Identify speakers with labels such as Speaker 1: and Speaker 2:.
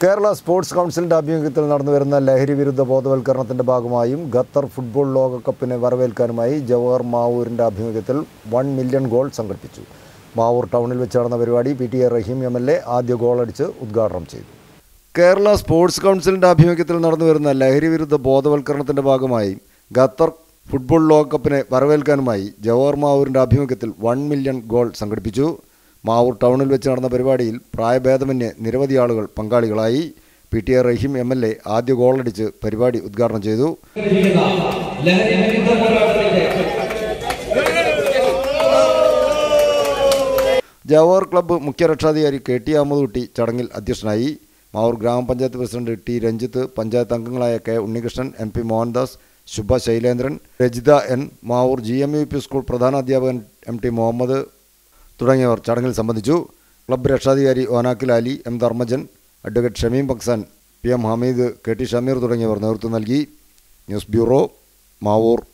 Speaker 1: Kerala sports കൗൺസിലിന്റെ ആഭിമുഖ്യത്തിൽ നടന്നുവരുന്ന ലഹരി വിരുദ്ധ ബോധവൽക്കരണത്തിന്റെ ഭാഗമായും ഖത്തർ ഫുട്ബോൾ ലോകകപ്പിനെ വരവേൽക്കാനുമായി ജവഹർ മാവൂരിന്റെ ആഭിമുഖ്യത്തിൽ വൺ മില്യൺ ഗോൾ സംഘടിപ്പിച്ചു മാവൂർ ടൗണിൽ വെച്ച് നടന്ന പരിപാടി P T A Rahim M L A ആദ്യ ഗോളടിച്ച് ഉദ്ഘാടനം ചെയ്തു കേരള സ്പോർട്സ് കൗൺസിലിന്റെ ആഭിമുഖ്യത്തിൽ നടന്നുവരുന്ന ലഹരി വിരുദ്ധ ബോധവൽക്കരണത്തിന്റെ ഭാഗമായി ഖത്തർ ഫുട്ബോൾ ലോകകപ്പിനെ വരവേൽക്കാനുമായി ജവഹർ മാവൂരിന്റെ ആഭിമുഖ്യത്തിൽ വൺ മില്യൺ ഗോൾ സംഘടിപ്പിച്ചു മാവൂർ ടൗണിൽ വെച്ച് നടന്ന പരിപാടിയിൽ പ്രായഭേദമന്യേ നിരവധി ആളുകൾ പങ്കാളികളായി P T A Rahim M L A ആദ്യ ഗോളടിച്ച് പരിപാടി ഉദ്ഘാടനം ചെയ്തു
Speaker 2: ലഹരി വിരുദ്ധ പോരാട്ടത്തിന്റെ
Speaker 1: ജവഹർ ക്ലബ്ബ് മുഖ്യ രക്ഷാധികാരി കെ ടി അഹമ്മദ്കുട്ടി ചടങ്ങിൽ അധ്യക്ഷനായി മാവൂർ ഗ്രാമപഞ്ചായത്ത് പ്രസിഡന്റ് ടി രഞ്ജിത്ത് പഞ്ചായത്ത് അംഗങ്ങളായ K Unnikrishnan M P Mohandas Shubha Shailendran Rajitha N Mavoor G M U P school പ്രധാനാധ്യാപകൻ എം ടി മുഹമ്മദ് തുടങ്ങിയവർ ചടങ്ങിൽ സംബന്ധിച്ചു ക്ലബ്ബ് രക്ഷാധികാരി Onakkil Ali M Dharmajan advocate Shameem Baksan P M Hameed K T Shameer തുടങ്ങിയവർ നേതൃത്വം നൽകി ന്യൂസ് ബ്യൂറോ മാവൂർ